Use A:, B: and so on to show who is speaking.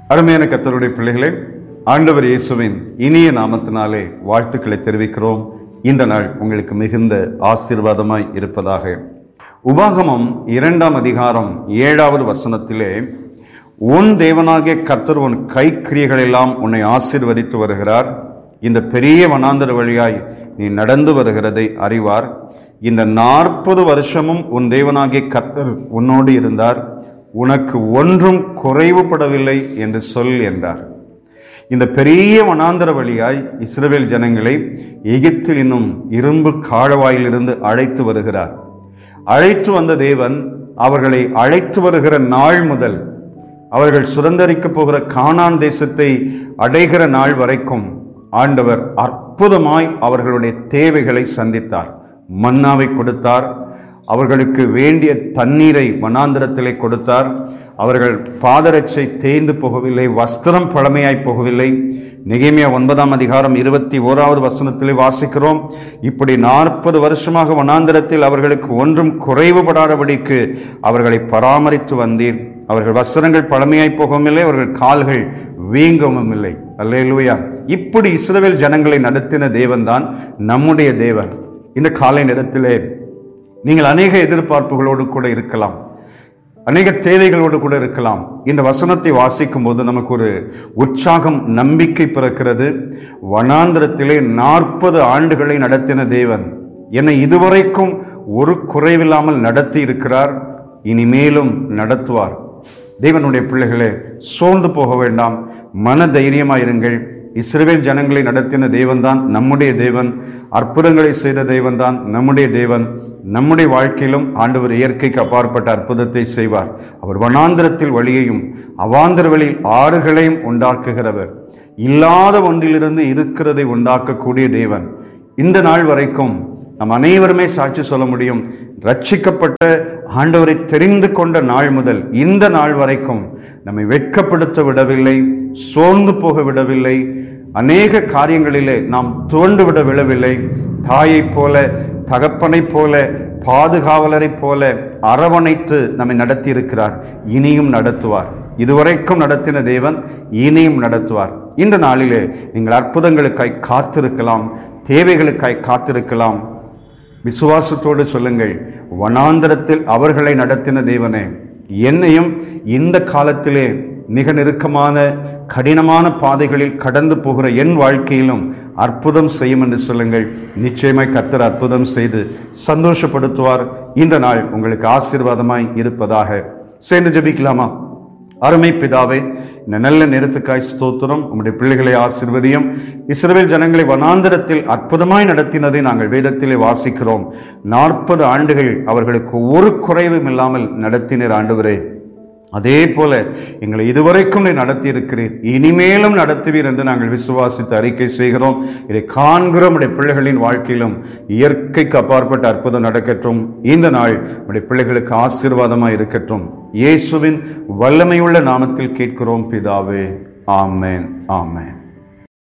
A: அருமையான கத்தருடைய பிள்ளைகளே ஆண்டவர் இயேசுவின் இனிய நாமத்தினாலே வாழ்த்துக்களை தெரிவிக்கிறோம் இந்த நாள் உங்களுக்கு மிகுந்த ஆசீர்வாதமாய் இருப்பதாக உபாகமம் இரண்டாம் அதிகாரம் ஏழாவது வசனத்திலே உன் தேவனாகிய கர்த்தர் உன் கைக்கிரியைகளெல்லாம் உன்னை ஆசீர்வதித்து வருகிறார் இந்த பெரிய வனாந்தர வழியாய் நீ நடந்து வருகிறதை அறிவார் இந்த நாற்பது வருஷமும் உன் தேவனாகிய கர்த்தர் உன்னோடு இருந்தார் உனக்கு ஒன்றும் குறைவுபடவில்லை என்று சொல் என்றார் இந்த பெரிய வனாந்தர வழியாய் இஸ்ரவேல் ஜனங்களை எகிப்தில் இன்னும் இரும்பு காழவாயிலிருந்து அழைத்து வருகிறார் அழைத்து வந்த தேவன் அவர்களை அழைத்து வருகிற நாள் முதல் அவர்கள் சுதந்தரிக்கப் போகிற கானான் தேசத்தை அடைகிற நாள் வரைக்கும் ஆண்டவர் அற்புதமாய் அவர்களுடைய தேவைகளை சந்தித்தார் மன்னாவை கொடுத்தார் அவர்களுக்கு வேண்டிய தண்ணீரை வனாந்திரத்திலே கொடுத்தார் அவர்கள் பாதரட்சை தேய்ந்து போகவில்லை வஸ்திரம் பழமையாய் போகவில்லை நெகேமியா ஒன்பதாம் அதிகாரம் இருபத்தி ஓராவது வசனத்திலே வாசிக்கிறோம் இப்படி நாற்பது வருஷமாக வனாந்திரத்தில் அவர்களுக்கு ஒன்றும் குறைவுபடாதபடிக்கு அவர்களை பராமரித்து வந்தீர் அவர்கள் வஸ்திரங்கள் பழமையாய் போகவில்லை அவர்கள் கால்கள் வீங்கவும் இல்லை அல்லேலூயா இப்படி இஸ்ரவேல் ஜனங்களை நடத்தின தேவன்தான் நம்முடைய தேவன் இந்த காலை நேரத்திலே நீங்கள் அநேக எதிர்பார்ப்புகளோடு கூட இருக்கலாம் அநேக தேவைகளோடு கூட இருக்கலாம் இந்த வசனத்தை வாசிக்கும் போது நமக்கு ஒரு உற்சாகம் நம்பிக்கை பிறக்கிறது வனாந்திரத்திலே நாற்பது ஆண்டுகளை நடத்தின தேவன் என்னை இதுவரைக்கும் ஒரு குறைவில்லாமல் நடத்தி இருக்கிறார் இனிமேலும் நடத்துவார் தேவனுடைய பிள்ளைகளே சோர்ந்து போக வேண்டாம் மன தைரியமாயிருங்கள் இஸ்ரவேல் ஜனங்களை நடத்தின தேவன்தான் நம்முடைய தேவன் அற்புதங்களை செய்த தேவன்தான் நம்முடைய தேவன் நம்முடைய வாழ்க்கையிலும் ஆண்டவர் இயற்கைக்கு அப்பாற்பட்ட அற்புதத்தை செய்வார் அவர் வனாந்திரத்தில் வழியையும் அவாந்திர வழியில் ஆறுகளையும் உண்டாக்குகிறவர் இல்லாத ஒன்றிலிருந்து இருக்கிறதை உண்டாக்கக்கூடிய தேவன் இந்த நாள் வரைக்கும் நம் அனைவருமே சாட்சி சொல்ல முடியும் ரட்சிக்கப்பட்ட ஆண்டவரை தெரிந்து கொண்ட நாள் முதல் இந்த நாள் வரைக்கும் நம்மை வெட்கப்படுத்த விடவில்லை சோர்ந்து போக விடவில்லை அநேக காரியங்களிலே நாம் துவண்டு விட விடவில்லை தாயைப் போல தகப்பனைப் போல பாதுகாவலரைப் போல அரவணைத்து நம்மை நடத்தி இருக்கிறார் இனியும் நடத்துவார் இதுவரைக்கும் நடத்தின தேவன் இனியும் நடத்துவார் இந்த நாளிலே நீங்கள் அற்புதங்களுக்காய் காத்திருக்கலாம் தேவைகளுக்காய் காத்திருக்கலாம் விசுவாசத்தோடு சொல்லுங்கள் வனாந்தரத்தில் அவர்களை நடத்தின தேவனே என்னையும் இந்த காலத்திலே மிக நெருக்கமான கடினமான பாதைகளில் கடந்து போகிற என் வாழ்க்கையிலும் அற்புதம் செய்யும் என்று சொல்லுங்கள் நிச்சயமாய் கர்த்தர் அற்புதம் செய்து சந்தோஷப்படுத்துவார் இந்த நாள் உங்களுக்கு ஆசீர்வாதமாய் இருப்பதாக சேர்ந்து ஜெபிக்கலாமா அருமை பிதாவே இந்த நல்ல நேரத்துக்காய் ஸ்தோத்திரம் உம்முடைய பிள்ளைகளை ஆசிர்வதியும் இஸ்ரவேல் ஜனங்களை வனாந்திரத்தில் அற்புதமாய் நடத்தினதை நாங்கள் வேதத்திலே வாசிக்கிறோம் நாற்பது ஆண்டுகள் அவர்களுக்கு ஒரு குறைவும் இல்லாமல் நடத்தினர் ஆண்டவரே அதே போல எங்களை இதுவரைக்கும் நீ நடத்தி இருக்கிறீர் இனிமேலும் நடத்துவீர் என்று நாங்கள் விசுவாசித்து அறிக்கை செய்கிறோம் இதை காண்கிறோம் உடைய பிள்ளைகளின் வாழ்க்கையிலும் இயற்கைக்கு அப்பாற்பட்ட அற்புதம் நடக்கட்டும் இந்த நாள் உடைய பிள்ளைகளுக்கு ஆசீர்வாதமாக இருக்கட்டும் இயேசுவின் வல்லமையுள்ள நாமத்தில் கேட்கிறோம் பிதாவே ஆமேன் ஆமேன்